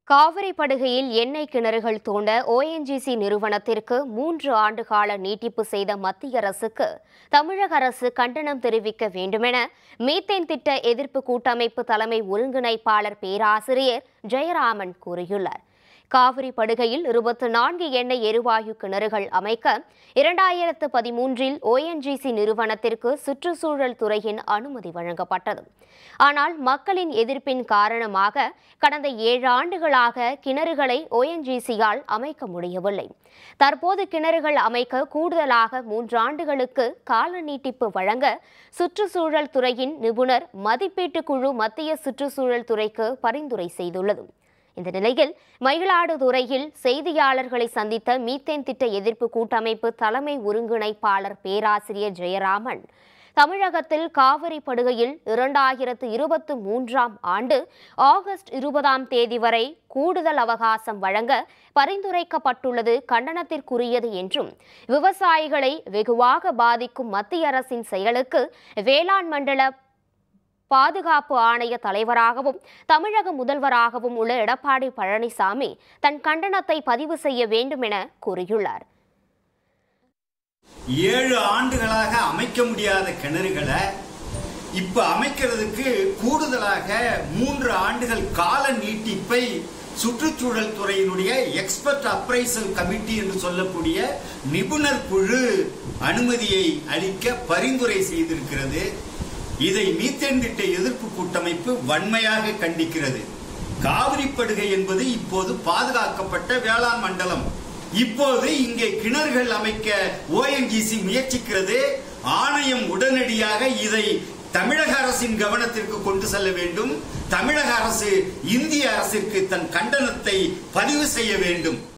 காவிரி படுகையில் எண்ணெய் கிணறுகள் தோண்ட ஓஎன்ஜிசி நிறுவனத்திற்கு மூன்று ஆண்டுகால நீட்டிப்பு செய்த மத்திய அரசுக்கு தமிழக அரசு கண்டனம் தெரிவிக்க வேண்டுமென மீத்தேன் திட்ட எதிர்ப்பு கூட்டமைப்பு தலைமை ஒருங்கிணைப்பாளர் பேராசிரியர் ஜெயராமன் கூறியுள்ளார் காவிரி படுகையில் இருபத்தி நான்கு எண்ணெய் எரிவாயு கிணறுகள் அமைக்க இரண்டாயிரத்து பதிமூன்றில் ஓஎன்ஜிசி நிறுவனத்திற்கு சுற்றுச்சூழல் துறையின் அனுமதி வழங்கப்பட்டது ஆனால் மக்களின் எதிர்ப்பின் காரணமாக கடந்த ஏழு ஆண்டுகளாக கிணறுகளை ஓஎன்ஜிசியால் அமைக்க முடியவில்லை தற்போது கிணறுகள் அமைக்க கூடுதலாக மூன்று ஆண்டுகளுக்கு கால நீட்டிப்பு வழங்க சுற்றுச்சூழல் துறையின் நிபுணர் மதிப்பீட்டு குழு மத்திய சுற்றுச்சூழல் துறைக்கு பரிந்துரை செய்துள்ளது இந்த நிலையில் மயிலாடுதுறையில் செய்தியாளர்களை சந்தித்த மீத்தேன் திட்ட எதிர்ப்பு கூட்டமைப்பு தலைமை ஒருங்கிணைப்பாளர் பேராசிரியர் ஜெயராமன் தமிழகத்தில் காவிரி படுகையில் இரண்டாயிரத்து இருபத்தி மூன்றாம் ஆண்டு ஆகஸ்ட் இருபதாம் தேதி வரை கூடுதல் அவகாசம் வழங்க பரிந்துரைக்கப்பட்டுள்ளது கண்டனத்திற்குரியது என்றும் விவசாயிகளை வெகுவாக பாதிக்கும் மத்திய அரசின் செயலுக்கு வேளாண் மண்டல பாதுகாப்பு ஆணைய தலைவராகவும் தமிழக முதல்வராகவும் உள்ள எடப்பாடி பழனிசாமி தன் கண்டனத்தை பதிவு செய்ய வேண்டும் என கூறியுள்ளார் ஏழு ஆண்டுகளாக அமைக்க முடியாத கிணறுகளை இப்ப அமைக்கிறதுக்கு கூடுதலாக மூன்று ஆண்டுகள் கால நீட்டிப்பை சுற்றுச்சூழல் துறையினுடைய எக்ஸ்பர்ட் அப்ரைசல் கமிட்டி என்று சொல்லக்கூடிய நிபுணர் குழு அனுமதியை அளிக்க பரிந்துரை செய்திருக்கிறது இதை மீத்தேன் திட்ட எதிர்ப்பு கூட்டமைப்பு வன்மையாக கண்டிக்கிறது காவிரி படுகை என்பது இப்போது பாதுகாக்கப்பட்ட வேளாண் மண்டலம் இப்போது இங்கே கிணறுகள் அமைக்க ஓஎன்ஜிசி முயற்சிக்கிறது ஆணையம் உடனடியாக இதை தமிழக அரசின் கவனத்திற்கு கொண்டு செல்ல வேண்டும் தமிழக அரசு இந்திய அரசிற்கு தன் கண்டனத்தை பதிவு செய்ய வேண்டும்